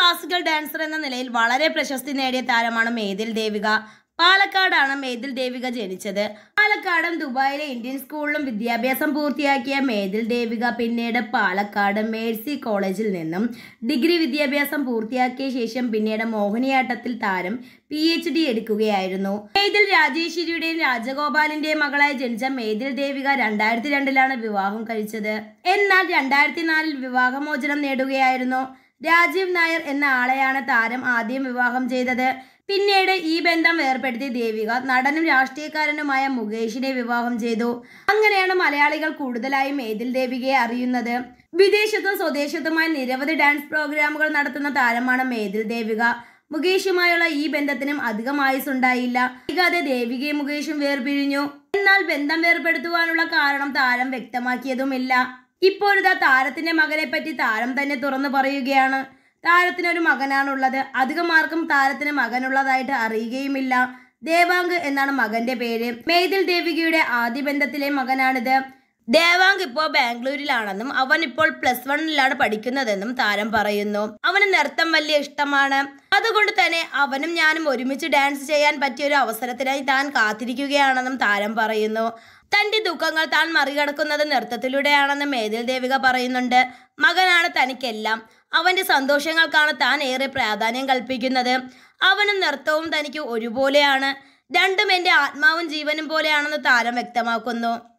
classical dancer എന്ന നിലയിൽ വളരെ പ്രശസ്തി നേടിയ താരമാണ് മേതിൽ ദേവിക പാലക്കാടാണ് മേതിൽ ദേവിക ജനിച്ചത് പാലക്കാടും ദുബായിലെ ഇന്ത്യൻ സ്കൂളിലും വിദ്യാഭ്യാസം പൂർത്തിയാക്കിയ മേതിൽ ദേവിക പിന്നീട് പാലക്കാട് മേഴ്സി കോളേജിൽ നിന്നും ഡിഗ്രി വിദ്യാഭ്യാസം പൂർത്തിയാക്കിയ ശേഷം പിന്നീട് മോഹിനിയാട്ടത്തിൽ താരം പി എച്ച് ഡി എടുക്കുകയായിരുന്നു മേതിൽ രാജേശ്വരിയുടെയും രാജഗോപാലിന്റെയും മകളായി ജനിച്ച മേതിൽ ദേവിക രണ്ടായിരത്തി രണ്ടിലാണ് വിവാഹം കഴിച്ചത് എന്നാൽ രണ്ടായിരത്തി നാലിൽ വിവാഹമോചനം നേടുകയായിരുന്നു രാജീവ് നായർ എന്ന ആളെയാണ് താരം ആദ്യം വിവാഹം ചെയ്തത് പിന്നീട് ഈ ബന്ധം വേർപ്പെടുത്തി ദേവിക നടനും രാഷ്ട്രീയക്കാരനുമായ മുകേഷിനെ വിവാഹം ചെയ്തു അങ്ങനെയാണ് മലയാളികൾ കൂടുതലായും മേതിൽ ദേവികയെ അറിയുന്നത് വിദേശത്തും സ്വദേശത്തുമായി നിരവധി ഡാൻസ് പ്രോഗ്രാമുകൾ നടത്തുന്ന താരമാണ് മേതിൽ ദേവിക മുകേഷുമായുള്ള ഈ ബന്ധത്തിനും അധികം ആയുസുണ്ടായില്ല വൈകാതെ ദേവികയും മുകേഷും വേർപിരിഞ്ഞു എന്നാൽ ബന്ധം വേർപെടുത്തുവാനുള്ള കാരണം താരം വ്യക്തമാക്കിയതുമില്ല ഇപ്പോഴിതാ താരത്തിന്റെ മകനെ പറ്റി താരം തന്നെ തുറന്നു പറയുകയാണ് താരത്തിനൊരു മകനാണുള്ളത് അധികം ആർക്കും താരത്തിന് മകനുള്ളതായിട്ട് അറിയുകയുമില്ല ദേവാങ്ക് എന്നാണ് മകന്റെ പേര് മേതിൽ ദേവികയുടെ ആദ്യ ബന്ധത്തിലെ മകനാണിത് ദേവാങ്ക് ഇപ്പോൾ ബാംഗ്ലൂരിലാണെന്നും അവൻ ഇപ്പോൾ പ്ലസ് വണ്ണിലാണ് പഠിക്കുന്നതെന്നും താരം പറയുന്നു അവന് നൃത്തം വലിയ ഇഷ്ടമാണ് അതുകൊണ്ട് തന്നെ അവനും ഞാനും ഒരുമിച്ച് ഡാൻസ് ചെയ്യാൻ പറ്റിയ ഒരു അവസരത്തിനായി താൻ കാത്തിരിക്കുകയാണെന്നും താരം പറയുന്നു തന്റെ ദുഃഖങ്ങൾ താൻ മറികടക്കുന്നത് നൃത്തത്തിലൂടെയാണെന്ന് മേതിൽ ദേവിക പറയുന്നുണ്ട് മകനാണ് തനിക്കെല്ലാം അവന്റെ സന്തോഷങ്ങൾക്കാണ് താൻ ഏറെ പ്രാധാന്യം കൽപ്പിക്കുന്നത് അവനും നൃത്തവും തനിക്ക് ഒരുപോലെയാണ് രണ്ടും എൻ്റെ ആത്മാവും ജീവനും പോലെയാണെന്ന് താരം വ്യക്തമാക്കുന്നു